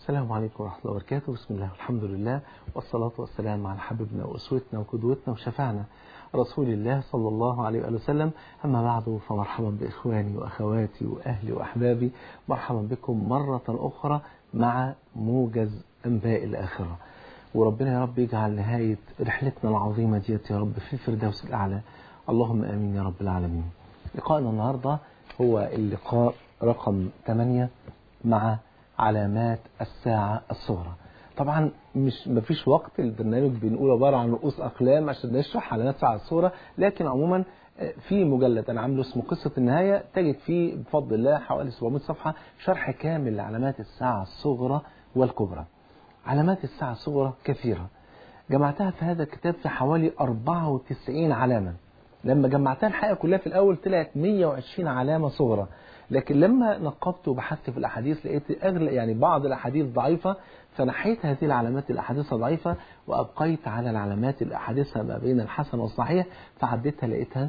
السلام عليكم ورحمة الله وبركاته بسم الله والحمد لله والصلاة والسلام على حبيبنا وأسوتنا وقدوتنا وشفعنا رسول الله صلى الله عليه وآله وسلم أما بعد فمرحبا بإخواني وأخواتي وأهلي وأحبابي مرحبا بكم مرة أخرى مع موجز أنباء الآخرة وربنا يا رب يجعل نهاية رحلتنا العظيمة ديت يا رب في الفردوس الأعلى اللهم آمين يا رب العالمين لقاءنا النهاردة هو اللقاء رقم 8 مع علامات الساعة الصغرى طبعا مش مفيش وقت البرنامج بنقول عبارة عن رؤوس أقلام عشان نشرح علامات الساعة الصغرى لكن عموما في مجلد أنا عامله اسمه قصة النهاية تجد فيه بفضل الله حوالي 700 صفحة شرح كامل لعلامات الساعة الصغرى والكبرى علامات الساعة الصغرى كثيرة جمعتها في هذا الكتاب في حوالي 94 علامة لما جمعتها الحقيقة كلها في الأول طلعت 120 علامة صغرى لكن لما نقبت وبحثت في الأحاديث لقيت أغلى يعني بعض الأحاديث ضعيفة فنحيت هذه العلامات الأحاديث ضعيفة وأبقيت على العلامات الأحاديث ما بين الحسن والصحيح فعديتها لقيتها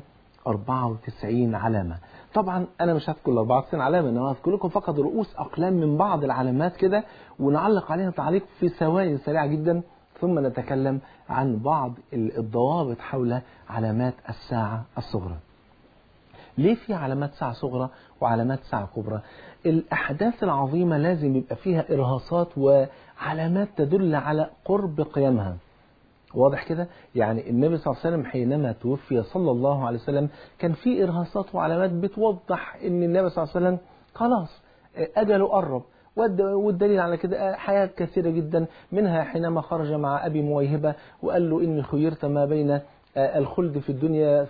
94 علامة طبعا أنا مش هذكر ال 94 علامة أنا هذكر لكم فقط رؤوس أقلام من بعض العلامات كده ونعلق عليها تعليق في ثواني سريعة جدا ثم نتكلم عن بعض الضوابط حول علامات الساعة الصغرى ليه في علامات ساعة صغرى وعلامات ساعة كبرى الأحداث العظيمة لازم يبقى فيها إرهاصات وعلامات تدل على قرب قيامها واضح كده يعني النبي صلى الله عليه وسلم حينما توفي صلى الله عليه وسلم كان في إرهاصات وعلامات بتوضح ان النبي صلى الله عليه وسلم خلاص أجله قرب والدليل على كده حياة كثيرة جدا منها حينما خرج مع أبي مويهبة وقال له إني خيرت ما بين الخلد في الدنيا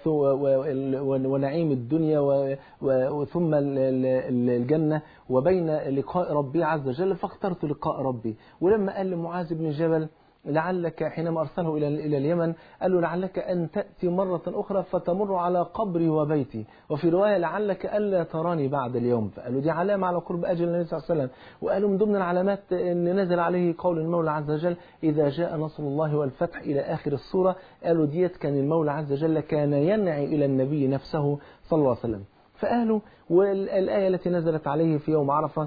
ونعيم الدنيا ثم الجنة وبين لقاء ربي عز وجل فاخترت لقاء ربي ولما قال لمعاذ بن جبل لعلك حينما أرسله إلى إلى اليمن قال له لعلك أن تأتي مرة أخرى فتمر على قبري وبيتي وفي رواية لعلك ألا تراني بعد اليوم فقالوا دي علامة على قرب أجل النبي صلى الله عليه وسلم وقالوا من ضمن العلامات أن نزل عليه قول المولى عز وجل إذا جاء نصر الله والفتح إلى آخر السورة قالوا ديت كان المولى عز وجل كان ينعي إلى النبي نفسه صلى الله عليه وسلم فقالوا والآية التي نزلت عليه في يوم عرفة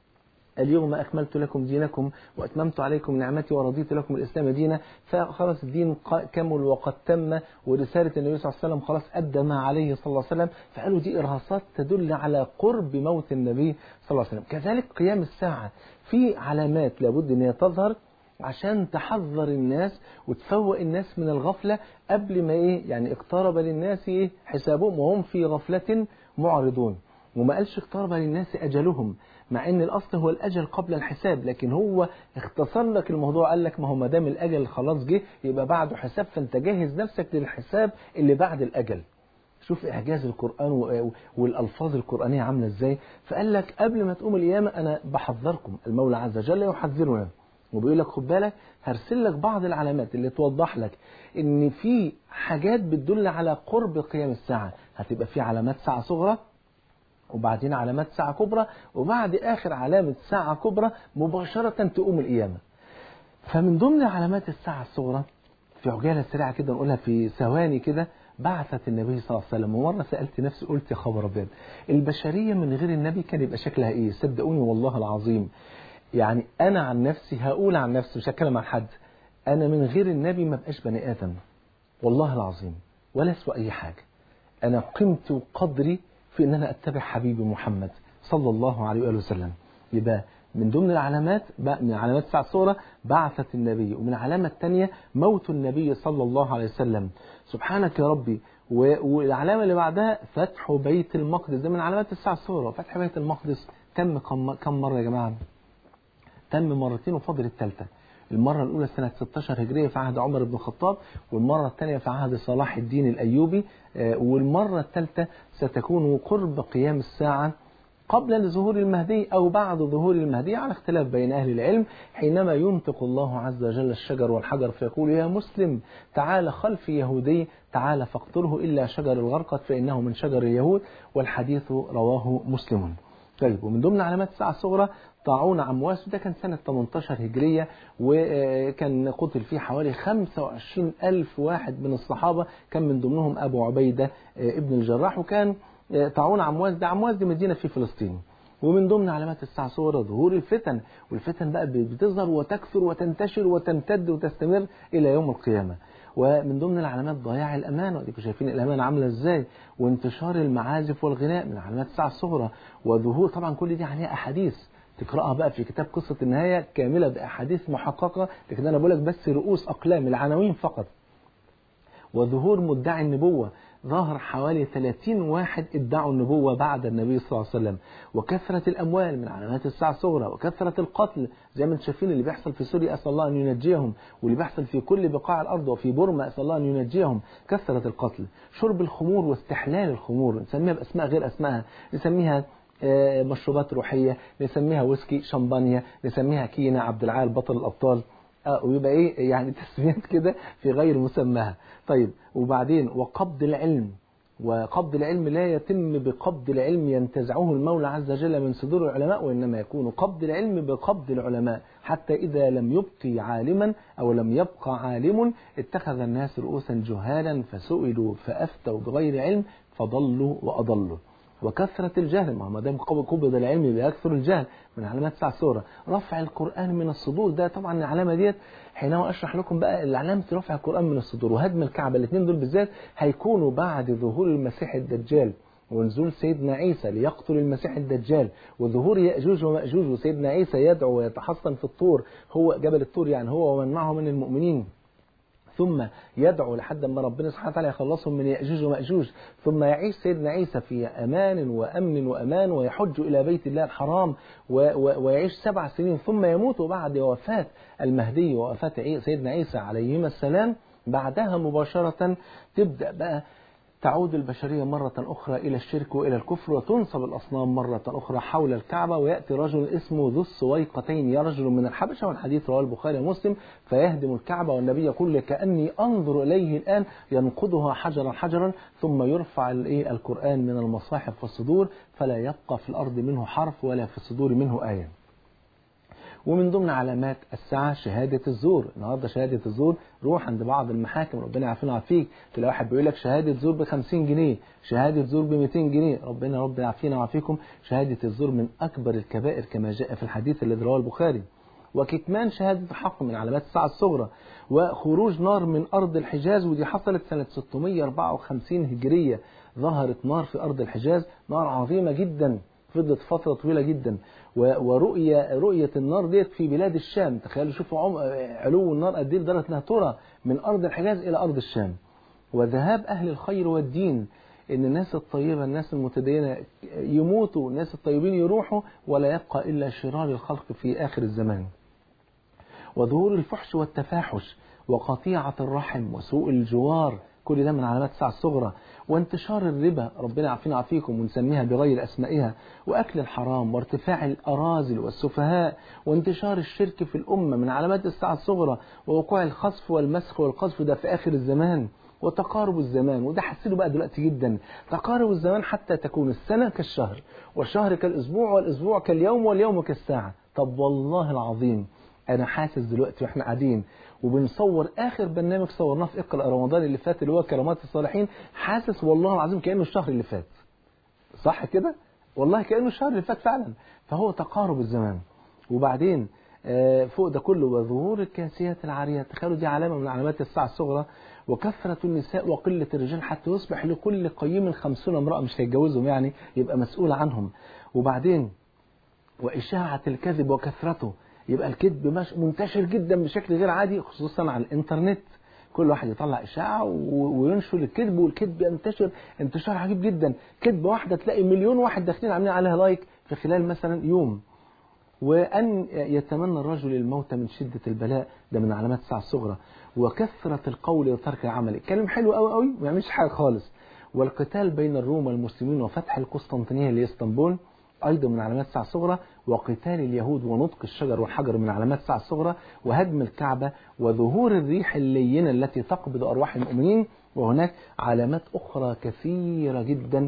اليوم أكملت لكم دينكم وأتممت عليكم نعمتي ورضيت لكم الإسلام دينا فخلاص الدين كمل وقد تم ورسالة النبي صلى الله عليه وسلم خلاص أدى ما عليه صلى الله عليه وسلم فقالوا دي إرهاصات تدل على قرب موت النبي صلى الله عليه وسلم كذلك قيام الساعة في علامات لابد أن هي تظهر عشان تحذر الناس وتفوق الناس من الغفلة قبل ما إيه يعني اقترب للناس إيه حسابهم وهم في غفلة معرضون وما قالش اقترب للناس أجلهم مع ان الاصل هو الاجل قبل الحساب لكن هو اختصر لك الموضوع قال لك ما هو ما دام الاجل خلاص جه يبقى بعده حساب فانت جهز نفسك للحساب اللي بعد الاجل شوف اعجاز القران والالفاظ القرانيه عامله ازاي فقال لك قبل ما تقوم القيامه انا بحذركم المولى عز وجل يحذرنا وبيقول لك خد بالك هرسل لك بعض العلامات اللي توضح لك ان في حاجات بتدل على قرب قيام الساعه هتبقى في علامات ساعه صغرى وبعدين علامات ساعة كبرى وبعد آخر علامة ساعة كبرى مباشرة تقوم القيامة فمن ضمن علامات الساعة الصغرى في عجالة سريعة كده نقولها في ثواني كده بعثت النبي صلى الله عليه وسلم ومرة سألت نفسي قلت يا خبر أبيض البشرية من غير النبي كان يبقى شكلها إيه صدقوني والله العظيم يعني أنا عن نفسي هقول عن نفسي مش هتكلم عن حد أنا من غير النبي ما بقاش بني آدم والله العظيم ولا أسوأ أي حاجة أنا قيمتي وقدري في ان انا اتبع حبيبي محمد صلى الله عليه واله وسلم يبقى من ضمن العلامات من علامات الساعة الصغرى بعثة النبي ومن العلامة الثانية موت النبي صلى الله عليه وسلم سبحانك يا ربي والعلامة اللي بعدها فتح بيت المقدس ده من علامات الساعة الصغرى فتح بيت المقدس تم كم مرة يا جماعة تم مرتين وفضل الثالثة المرة الأولى سنة 16 هجرية في عهد عمر بن الخطاب والمرة الثانية في عهد صلاح الدين الأيوبي والمرة الثالثة ستكون قرب قيام الساعة قبل ظهور المهدي أو بعد ظهور المهدي على اختلاف بين أهل العلم حينما ينطق الله عز وجل الشجر والحجر فيقول يا مسلم تعال خلف يهودي تعال فاقتله إلا شجر الغرقد فإنه من شجر اليهود والحديث رواه مسلم طيب ومن ضمن علامات الساعة الصغرى طاعون عمواس ده كان سنة 18 هجرية وكان قتل فيه حوالي 25 ألف واحد من الصحابة كان من ضمنهم أبو عبيدة ابن الجراح وكان طاعون عمواس ده عمواس دي مدينة في فلسطين ومن ضمن علامات الساعة الصغرى ظهور الفتن والفتن بقى بتظهر وتكثر وتنتشر وتمتد وتستمر إلى يوم القيامة ومن ضمن العلامات ضياع الأمان وديكم شايفين الأمان عاملة إزاي وانتشار المعازف والغناء من علامات الساعة الصغرى وظهور طبعا كل دي عليها أحاديث تقرأها بقى في كتاب قصة النهاية كاملة بأحاديث محققة لكن أنا بقول لك بس رؤوس أقلام العناوين فقط وظهور مدعي النبوة ظهر حوالي 30 واحد ادعوا النبوة بعد النبي صلى الله عليه وسلم وكثرة الأموال من علامات الساعة الصغرى وكثرة القتل زي ما انتم شايفين اللي بيحصل في سوريا أسأل الله أن ينجيهم واللي بيحصل في كل بقاع الأرض وفي بورما أسأل الله أن ينجيهم كثرة القتل شرب الخمور واستحلال الخمور نسميها بأسماء غير أسمائها نسميها مشروبات روحية نسميها ويسكي شمبانيا نسميها كينا عبد العال بطل الأبطال اه ويبقى ايه يعني تسميات كده في غير مسماها طيب وبعدين وقبض العلم وقبض العلم لا يتم بقبض العلم ينتزعه المولى عز وجل من صدور العلماء وإنما يكون قبض العلم بقبض العلماء حتى إذا لم يبقي عالما أو لم يبقى عالم اتخذ الناس رؤوسا جهالا فسئلوا فأفتوا بغير علم فضلوا وأضلوا وكثرة الجهل ما ما دام قبض العلم بيكثر الجهل من علامات الساعة الصغرى رفع القرآن من الصدور ده طبعا العلامة ديت حينما أشرح لكم بقى علامة رفع القرآن من الصدور وهدم الكعبة الاثنين دول بالذات هيكونوا بعد ظهور المسيح الدجال ونزول سيدنا عيسى ليقتل المسيح الدجال وظهور يأجوج ومأجوج وسيدنا عيسى يدعو ويتحصن في الطور هو جبل الطور يعني هو ومن معه من المؤمنين ثم يدعو لحد ما ربنا سبحانه وتعالى يخلصهم من يأجوج ومأجوج ثم يعيش سيدنا عيسى في أمان وأمن وأمان ويحج إلى بيت الله الحرام ويعيش سبع سنين ثم يموت بعد وفاة المهدي ووفاة سيدنا عيسى عليهما السلام بعدها مباشرة تبدأ بقى تعود البشرية مرة أخرى إلى الشرك وإلى الكفر وتنصب الأصنام مرة أخرى حول الكعبة ويأتي رجل اسمه ذو السويقتين يا رجل من الحبشة والحديث رواه البخاري ومسلم فيهدم الكعبة والنبي يقول كأني أنظر إليه الآن ينقضها حجرا حجرا ثم يرفع القرآن من المصاحف والصدور فلا يبقى في الأرض منه حرف ولا في الصدور منه آية ومن ضمن علامات الساعة شهادة الزور النهاردة شهادة الزور روح عند بعض المحاكم ربنا يعافينا ويعافيك تلاقي واحد بيقول لك شهادة زور ب 50 جنيه شهادة زور ب 200 جنيه ربنا ربنا يعافينا ويعافيكم شهادة الزور من أكبر الكبائر كما جاء في الحديث الذي رواه البخاري وكتمان شهادة الحق من علامات الساعة الصغرى وخروج نار من أرض الحجاز ودي حصلت سنة 654 هجرية ظهرت نار في أرض الحجاز نار عظيمة جدا فضلت فترة طويلة جدا ورؤية رؤية النار ديت في بلاد الشام تخيلوا شوفوا علو النار قد ايه لدرجة انها ترى من أرض الحجاز إلى أرض الشام وذهاب أهل الخير والدين إن الناس الطيبة الناس المتدينة يموتوا الناس الطيبين يروحوا ولا يبقى إلا شرار الخلق في آخر الزمان وظهور الفحش والتفاحش وقطيعة الرحم وسوء الجوار كل ده من علامات الساعة الصغرى وانتشار الربا ربنا يعافينا ويعافيكم ونسميها بغير أسمائها وأكل الحرام وارتفاع الأراذل والسفهاء وانتشار الشرك في الأمة من علامات الساعة الصغرى ووقوع الخصف والمسخ والقذف ده في آخر الزمان وتقارب الزمان وده حسينه بقى دلوقتي جدا تقارب الزمان حتى تكون السنة كالشهر والشهر كالأسبوع والأسبوع كاليوم واليوم كالساعة طب والله العظيم أنا حاسس دلوقتي وإحنا قاعدين وبنصور آخر برنامج صورناه في اقرأ رمضان اللي فات اللي هو كرامات الصالحين حاسس والله العظيم كأنه الشهر اللي فات صح كده؟ والله كأنه الشهر اللي فات فعلا فهو تقارب الزمان وبعدين فوق ده كله وظهور الكاسيات العاريات تخيلوا دي علامة من علامات الساعة الصغرى وكثرة النساء وقلة الرجال حتى يصبح لكل قيم خمسون امرأة مش هيتجوزهم يعني يبقى مسؤول عنهم وبعدين وإشاعة الكذب وكثرته يبقى الكذب منتشر جدا بشكل غير عادي خصوصا على الانترنت كل واحد يطلع إشاعة وينشر الكذب والكذب ينتشر انتشار عجيب جدا كذبة واحدة تلاقي مليون واحد داخلين عاملين عليها لايك في خلال مثلا يوم وأن يتمنى الرجل الموت من شدة البلاء ده من علامات الساعة الصغرى وكثرة القول وترك العمل كلام حلو قوي قوي ما يعملش حاجة خالص والقتال بين الروم والمسلمين وفتح القسطنطينية لإسطنبول أيضا من علامات الساعة الصغرى وقتال اليهود ونطق الشجر والحجر من علامات الساعة الصغرى وهدم الكعبة وظهور الريح اللينة التي تقبض أرواح المؤمنين وهناك علامات أخرى كثيرة جدا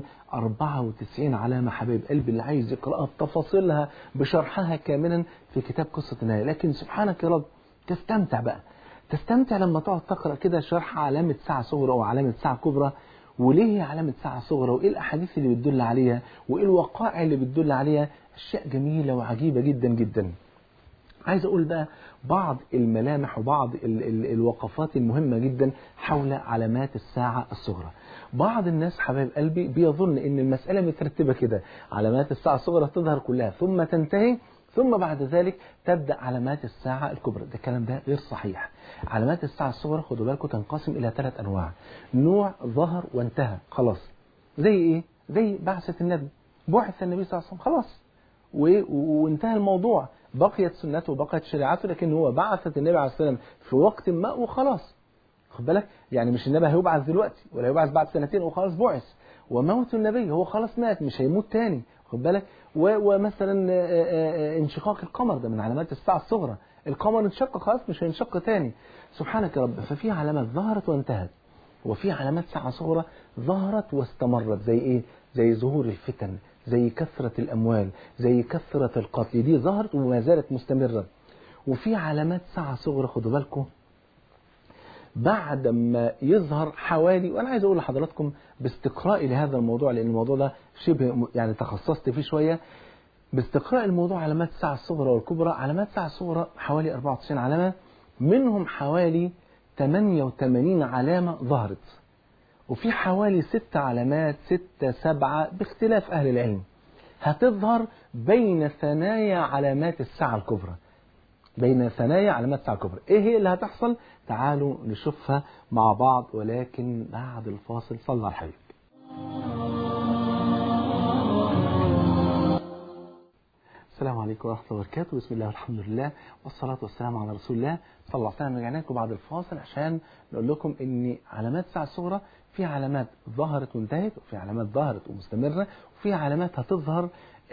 94 علامة حبيب قلبي اللي عايز يقرأها بتفاصيلها بشرحها كاملا في كتاب قصة النهاية لكن سبحانك يا رب تستمتع بقى تستمتع لما تقعد تقرأ كده شرح علامة ساعة صغرى أو علامة ساعة كبرى وليه هي علامة ساعة صغرى وإيه الأحاديث اللي بتدل عليها وإيه الوقائع اللي بتدل عليها أشياء جميلة وعجيبة جدا جدا عايز أقول بقى بعض الملامح وبعض ال ال الوقفات المهمة جدا حول علامات الساعة الصغرى بعض الناس حبايب قلبي بيظن ان المسألة مترتبة كده علامات الساعة الصغرى تظهر كلها ثم تنتهي ثم بعد ذلك تبدأ علامات الساعة الكبرى ده الكلام ده غير صحيح علامات الساعة الصغرى خدوا بالكم تنقسم إلى ثلاث أنواع نوع ظهر وانتهى خلاص زي إيه؟ زي بعثة النبي بعث النبي صلى الله عليه وسلم خلاص وانتهى الموضوع بقيت سنته وبقيت شريعته لكن هو بعثت النبي عليه الصلاة والسلام في وقت ما وخلاص خد بالك يعني مش النبي هيبعث دلوقتي ولا هيبعث بعد سنتين وخلاص بعث وموت النبي هو خلاص مات مش هيموت تاني خد بالك ومثلا انشقاق القمر ده من علامات الساعة الصغرى القمر انشق خلاص مش هينشق تاني سبحانك يا رب ففي علامات ظهرت وانتهت وفي علامات ساعة صغرى ظهرت واستمرت زي ايه زي ظهور الفتن زي كثرة الأموال زي كثرة القتل دي ظهرت وما زالت مستمرة وفي علامات ساعة صغرى خدوا بالكم بعد ما يظهر حوالي وانا عايز اقول لحضراتكم باستقرائي لهذا الموضوع لان الموضوع ده شبه يعني تخصصت فيه شويه باستقراء الموضوع علامات الساعه الصغرى والكبرى علامات الساعه الصغرى حوالي 94 علامه منهم حوالي 88 علامه ظهرت وفي حوالي ست علامات ستة سبعة باختلاف أهل العلم هتظهر بين ثنايا علامات الساعة الكبرى بين ثنايا علامات الساعة الكبرى ايه هي اللي هتحصل تعالوا نشوفها مع بعض ولكن بعد الفاصل صلى على الحبيب السلام عليكم ورحمة الله وبركاته بسم الله والحمد لله والصلاة والسلام على رسول الله صلى الله عليه وسلم رجعنا لكم بعد الفاصل عشان نقول لكم ان علامات الساعة الصغرى في علامات ظهرت وانتهت وفي علامات ظهرت ومستمرة وفي علامات هتظهر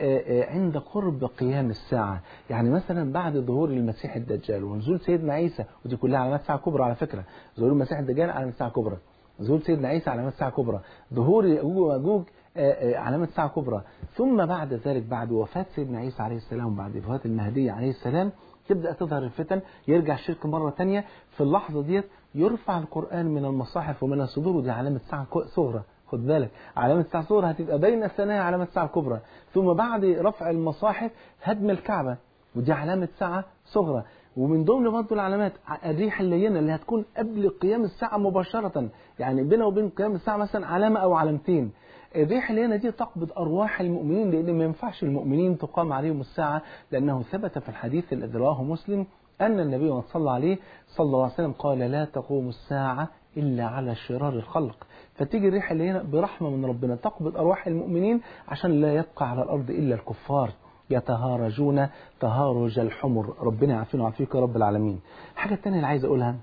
عند قرب قيام الساعة يعني مثلا بعد ظهور المسيح الدجال ونزول سيدنا عيسى ودي كلها علامات ساعة كبرى على فكرة ظهور المسيح الدجال علامات ساعة كبرى ظهور سيدنا عيسى علامات ساعة كبرى ظهور يأجوج ومأجوج علامات ساعة كبرى ثم بعد ذلك بعد وفاة سيدنا عيسى عليه السلام وبعد وفاة المهدي عليه السلام تبدأ تظهر الفتن يرجع الشرك مرة تانية في اللحظة ديت يرفع القرآن من المصاحف ومن الصدور ودي علامة ساعة صغرى خد بالك علامة الساعة الصغرى هتبقى بين الثنايا علامة الساعة الكبرى ثم بعد رفع المصاحف هدم الكعبة ودي علامة ساعة صغرى ومن ضمن برضه العلامات الريح اللينة اللي هتكون قبل قيام الساعة مباشرة يعني بينه وبين قيام الساعة مثلا علامة أو علامتين الريح اللينة دي تقبض أرواح المؤمنين لأن ما ينفعش المؤمنين تقام عليهم الساعة لأنه ثبت في الحديث الذي رواه مسلم أن النبي صلى عليه صلى الله عليه وسلم قال لا تقوم الساعة إلا على شرار الخلق فتيجي الريح اللي هنا برحمة من ربنا تقبض أرواح المؤمنين عشان لا يبقى على الأرض إلا الكفار يتهارجون تهارج الحمر ربنا يعافينا ويعافيك يا رب العالمين الحاجة الثانية اللي عايز أقولها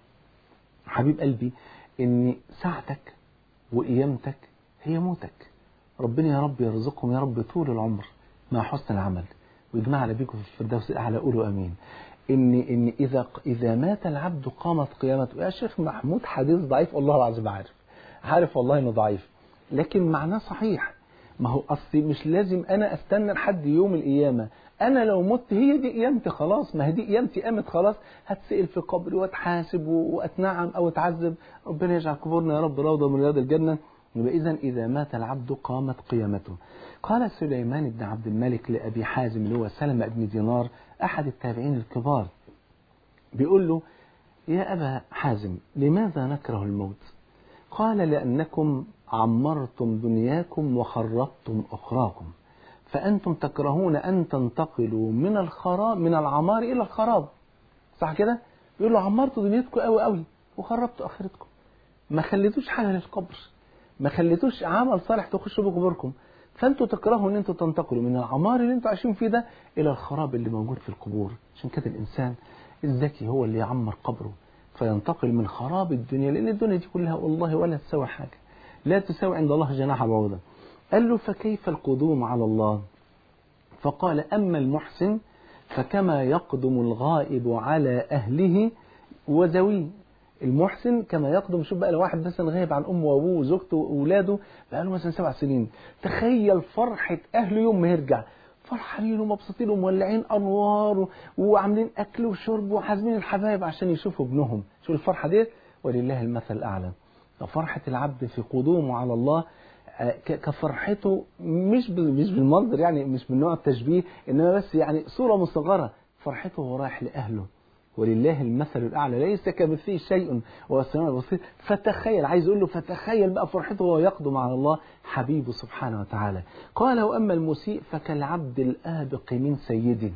حبيب قلبي إن ساعتك وقيامتك هي موتك ربنا يا رب يرزقهم يا رب طول العمر مع حسن العمل ويجمعنا بيكم في الفردوس الأعلى قولوا أمين إن إن إذا إذا مات العبد قامت قيامته يا شيخ محمود حديث ضعيف والله العظيم عارف عارف والله إنه ضعيف لكن معناه صحيح ما هو أصلي مش لازم أنا أستنى لحد يوم القيامة أنا لو مت هي دي قيامتي خلاص ما هي دي قيامتي قامت خلاص هتسأل في قبري وأتحاسب وأتنعم أو أتعذب ربنا يجعل قبورنا يا رب روضة من رياض الجنة يبقى إذا إذا مات العبد قامت قيامته قال سليمان بن عبد الملك لأبي حازم اللي هو سلمة بن دينار أحد التابعين الكبار بيقول له يا أبا حازم لماذا نكره الموت قال لأنكم عمرتم دنياكم وخربتم أخراكم فأنتم تكرهون أن تنتقلوا من الخراب من العمار إلى الخراب صح كده يقول له عمرتوا دنيتكم قوي قوي وخربتوا آخرتكم ما خليتوش حاجة للقبر ما خليتوش عمل صالح تخشوا بقبوركم فانتوا تكرهوا ان انتوا تنتقلوا من العمار اللي انتوا عايشين فيه ده الى الخراب اللي موجود في القبور عشان كده الانسان الذكي هو اللي يعمر قبره فينتقل من خراب الدنيا لان الدنيا دي كلها والله ولا تساوي حاجه لا تساوي عند الله جناح بعوضه قال له فكيف القدوم على الله فقال اما المحسن فكما يقدم الغائب على اهله وذويه المحسن كما يقدم شوف بقى لو واحد مثلا غايب عن امه وابوه وزوجته واولاده بقى له مثلا سبع سنين تخيل فرحه اهله يوم ما يرجع فرحانين ومبسوطين ومولعين انوار وعاملين اكل وشرب وحازمين الحبايب عشان يشوفوا ابنهم شوف الفرحه ديت ولله المثل الاعلى ففرحه العبد في قدومه على الله ك- كفرحته مش ب- مش بالمنظر يعني مش من نوع التشبيه انما بس يعني صوره مصغره فرحته وهو رايح لاهله ولله المثل الاعلى ليس كمثله شيء وهو السميع البصير فتخيل عايز اقول له فتخيل بقى فرحته وهو يقدم على الله حبيبه سبحانه وتعالى قال واما المسيء فكالعبد الابق من سيده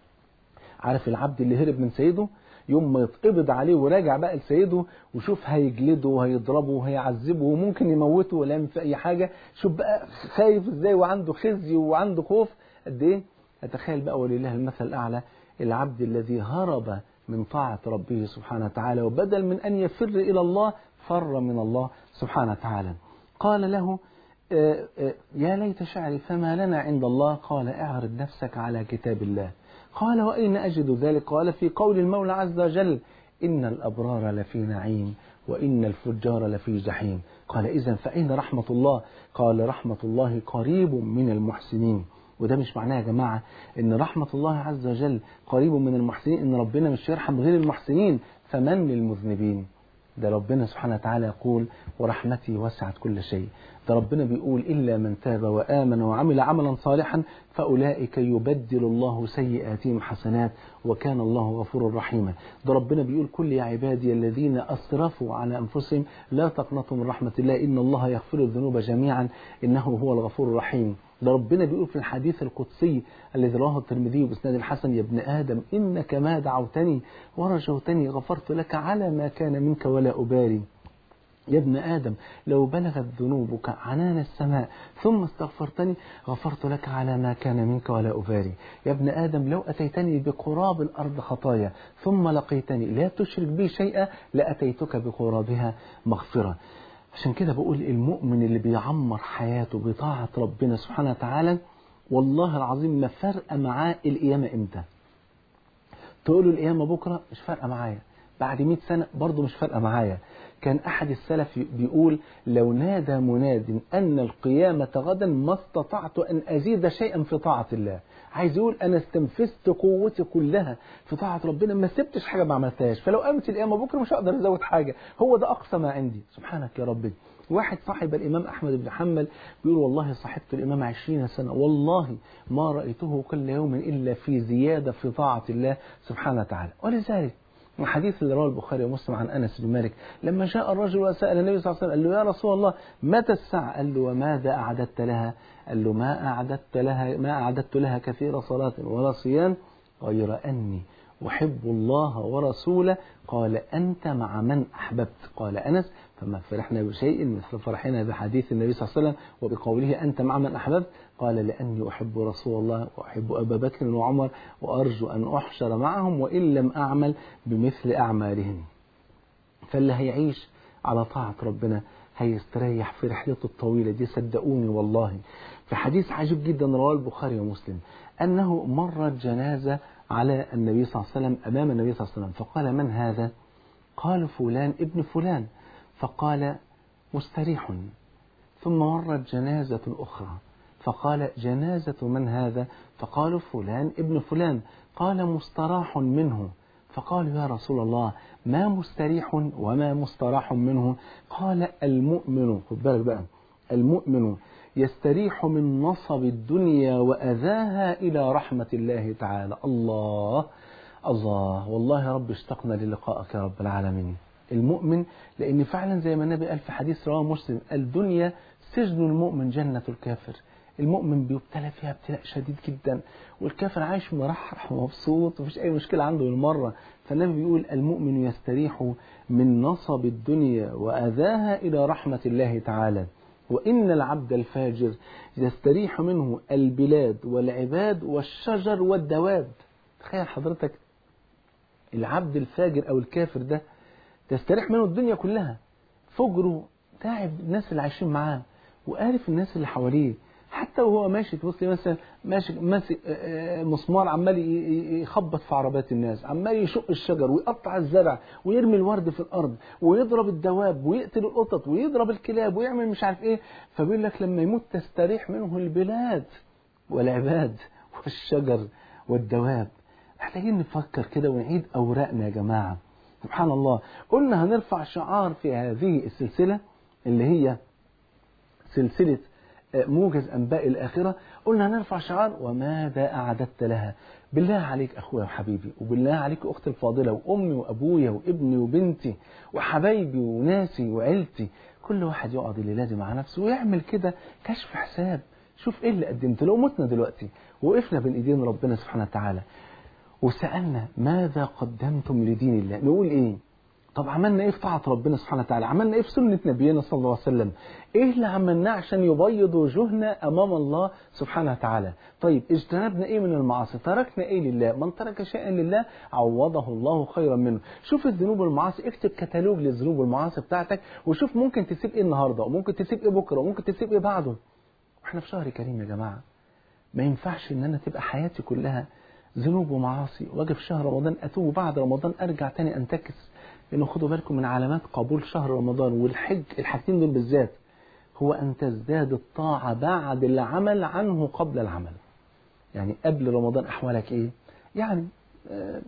عارف العبد اللي هرب من سيده يوم ما يتقبض عليه وراجع بقى لسيده وشوف هيجلده وهيضربه وهيعذبه وممكن يموته ولا يعمل في اي حاجه شوف بقى خايف ازاي وعنده خزي وعنده خوف قد ايه اتخيل بقى ولله المثل الاعلى العبد الذي هرب من طاعه ربه سبحانه وتعالى وبدل من ان يفر الى الله فر من الله سبحانه وتعالى قال له آه، آه، يا ليت شعري فما لنا عند الله قال اعرض نفسك على كتاب الله قال وأين أجد ذلك قال في قول المولى عز وجل إن الأبرار لفي نعيم وإن الفجار لفي جحيم قال إذا فأين رحمة الله قال رحمة الله قريب من المحسنين وده مش معناه يا جماعة إن رحمة الله عز وجل قريب من المحسنين إن ربنا مش يرحم غير المحسنين فمن للمذنبين ده ربنا سبحانه وتعالى يقول ورحمتي وسعت كل شيء ده ربنا بيقول إلا من تاب وآمن وعمل عملا صالحا فأولئك يبدل الله سيئاتهم حسنات وكان الله غفورا رحيما ده ربنا بيقول كل يا عبادي الذين أسرفوا على أنفسهم لا تقنطوا من رحمة الله إن الله يغفر الذنوب جميعا إنه هو الغفور الرحيم ده ربنا بيقول في الحديث القدسي الذي رواه الترمذي باسناد الحسن يا ابن ادم انك ما دعوتني ورجوتني غفرت لك على ما كان منك ولا ابالي يا ابن آدم لو بلغت ذنوبك عنان السماء ثم استغفرتني غفرت لك على ما كان منك ولا أبالي يا ابن آدم لو أتيتني بقراب الأرض خطايا ثم لقيتني لا تشرك بي شيئا لأتيتك بقرابها مغفرة عشان كده بقول المؤمن اللي بيعمر حياته بطاعة ربنا سبحانه وتعالى والله العظيم ما فرق معاه القيامة امتى تقول له القيامة بكرة مش فارقة معايا بعد 100 سنة برضه مش فارقة معايا كان أحد السلف بيقول لو نادى مناد أن القيامة غدا ما استطعت أن أزيد شيئا في طاعة الله عايز يقول أنا استنفذت قوتي كلها في طاعة ربنا ما سبتش حاجة ما عملتهاش فلو قامت القيامة بكرة مش هقدر أزود حاجة هو ده أقصى ما عندي سبحانك يا ربي واحد صاحب الإمام أحمد بن حنبل بيقول والله صاحبت الإمام عشرين سنة والله ما رأيته كل يوم إلا في زيادة في طاعة الله سبحانه وتعالى ولذلك الحديث اللي رواه البخاري ومسلم عن انس بن مالك لما جاء الرجل وسال النبي صلى الله عليه وسلم قال له يا رسول الله متى الساعه؟ قال له وماذا اعددت لها؟ قال له ما اعددت لها ما اعددت لها كثير صلاه ولا صيام غير اني احب الله ورسوله قال انت مع من احببت قال انس فما فرحنا بشيء مثل فرحنا بحديث النبي صلى الله عليه وسلم وبقوله انت مع من احببت قال لاني احب رسول الله واحب ابا بكر وعمر وارجو ان احشر معهم وان لم اعمل بمثل اعمالهم فاللي هيعيش على طاعه ربنا هيستريح في رحلته الطويله دي صدقوني والله في حديث عجيب جدا رواه البخاري ومسلم انه مرت جنازه على النبي صلى الله عليه وسلم امام النبي صلى الله عليه وسلم فقال من هذا؟ قالوا فلان ابن فلان فقال مستريح ثم مرت جنازة أخرى فقال جنازة من هذا فقالوا فلان ابن فلان قال مستراح منه فقالوا يا رسول الله ما مستريح وما مستراح منه قال المؤمن خد بالك بقى المؤمن يستريح من نصب الدنيا وأذاها إلى رحمة الله تعالى الله الله والله يا رب اشتقنا للقائك يا رب العالمين المؤمن لأن فعلا زي ما النبي قال في حديث رواه مسلم الدنيا سجن المؤمن جنة الكافر المؤمن بيبتلى فيها ابتلاء شديد جدا والكافر عايش مرحرح ومبسوط ومفيش أي مشكلة عنده بالمرة فالنبي بيقول المؤمن يستريح من نصب الدنيا وأذاها إلى رحمة الله تعالى وإن العبد الفاجر يستريح منه البلاد والعباد والشجر والدواب تخيل حضرتك العبد الفاجر أو الكافر ده تستريح منه الدنيا كلها فجره تعب الناس اللي عايشين معاه وقارف الناس اللي حواليه حتى وهو ماشي تبص مثلا ماشي ماسك مسمار عمال يخبط في عربات الناس عمال يشق الشجر ويقطع الزرع ويرمي الورد في الارض ويضرب الدواب ويقتل القطط ويضرب الكلاب ويعمل مش عارف ايه فبيقول لك لما يموت تستريح منه البلاد والعباد والشجر والدواب محتاجين نفكر كده ونعيد اوراقنا يا جماعه سبحان الله قلنا هنرفع شعار في هذه السلسله اللي هي سلسلة موجز أنباء الآخرة قلنا هنرفع شعار وماذا أعددت لها بالله عليك أخويا وحبيبي وبالله عليك أختي الفاضلة وأمي وأبويا وابني وبنتي وحبايبي وناسي وعيلتي كل واحد يقعد اللي لازم مع نفسه ويعمل كده كشف حساب شوف ايه اللي قدمت لو متنا دلوقتي وقفنا بين ايدين ربنا سبحانه وتعالى وسألنا ماذا قدمتم لدين الله نقول ايه طب عملنا ايه في طاعة ربنا سبحانه وتعالى عملنا ايه في سنة نبينا صلى الله عليه وسلم ايه اللي عملناه عشان يبيض وجوهنا امام الله سبحانه وتعالى طيب اجتنبنا ايه من المعاصي تركنا ايه لله من ترك شيئا لله عوضه الله خيرا منه شوف الذنوب والمعاصي اكتب كتالوج للذنوب والمعاصي بتاعتك وشوف ممكن تسيب ايه النهارده وممكن تسيب ايه بكره وممكن تسيب ايه بعده احنا في شهر كريم يا جماعه ما ينفعش ان انا تبقى حياتي كلها ذنوب ومعاصي واجي في شهر رمضان اتوب وبعد رمضان ارجع تاني انتكس لانه خدوا بالكم من علامات قبول شهر رمضان والحج الحاجتين دول بالذات هو ان تزداد الطاعه بعد العمل عنه قبل العمل يعني قبل رمضان احوالك ايه يعني آه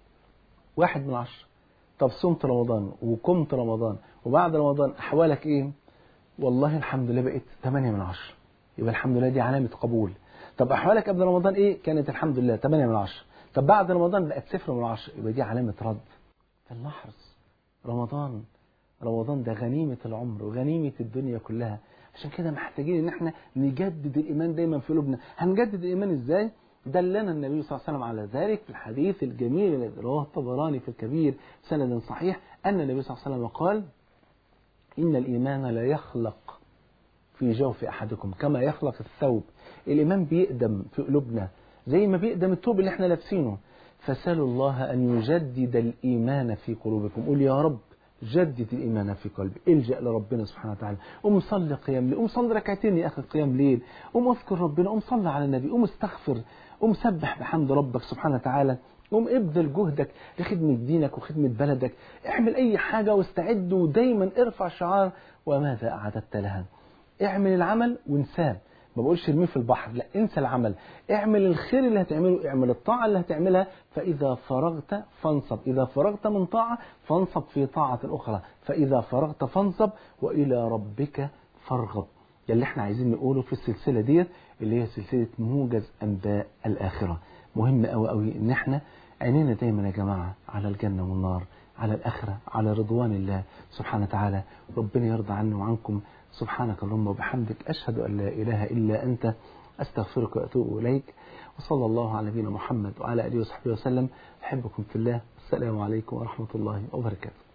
واحد من عشرة طب صمت رمضان وقمت رمضان وبعد رمضان احوالك ايه والله الحمد لله بقيت 8 من عشرة يبقى الحمد لله دي علامة قبول طب أحوالك قبل رمضان إيه كانت الحمد لله 8 من عشرة طب بعد رمضان بقت صفر من عشرة يبقى دي علامة رد فلنحرص رمضان رمضان ده غنيمة العمر وغنيمة الدنيا كلها عشان كده محتاجين ان احنا نجدد الايمان دايما في قلوبنا هنجدد الايمان ازاي دلنا النبي صلى الله عليه وسلم على ذلك في الحديث الجميل الذي رواه الطبراني في الكبير سند صحيح ان النبي صلى الله عليه وسلم قال إن الإيمان لا يخلق في جوف أحدكم كما يخلق الثوب الإيمان بيقدم في قلوبنا زي ما بيقدم الثوب اللي احنا لابسينه فسألوا الله أن يجدد الإيمان في قلوبكم قول يا رب جدد الإيمان في قلبي الجأ لربنا سبحانه وتعالى قوم صلي قيام ليل قوم صلي ركعتين يا أخي قيام ليل قوم اذكر ربنا قوم صلي على النبي قوم استغفر قوم سبح بحمد ربك سبحانه وتعالى قوم ابذل جهدك لخدمة دينك وخدمة بلدك اعمل أي حاجة واستعد ودايما ارفع شعار وماذا أعددت لها اعمل العمل وانساه ما بقولش ارميه في البحر لا انسى العمل اعمل الخير اللي هتعمله اعمل الطاعة اللي هتعملها فإذا فرغت فانصب إذا فرغت من طاعة فانصب في طاعة أخرى فإذا فرغت فانصب وإلى ربك فارغب ده اللي احنا عايزين نقوله في السلسلة ديت اللي هي سلسلة موجز أنباء الآخرة مهم قوي قوي ان احنا عينينا دايما يا جماعة على الجنة والنار على الآخرة على رضوان الله سبحانه وتعالى ربنا يرضى عني وعنكم سبحانك اللهم وبحمدك أشهد أن لا إله إلا أنت أستغفرك وأتوب إليك وصلى الله على نبينا محمد وعلى آله وصحبه وسلم أحبكم في الله السلام عليكم ورحمة الله وبركاته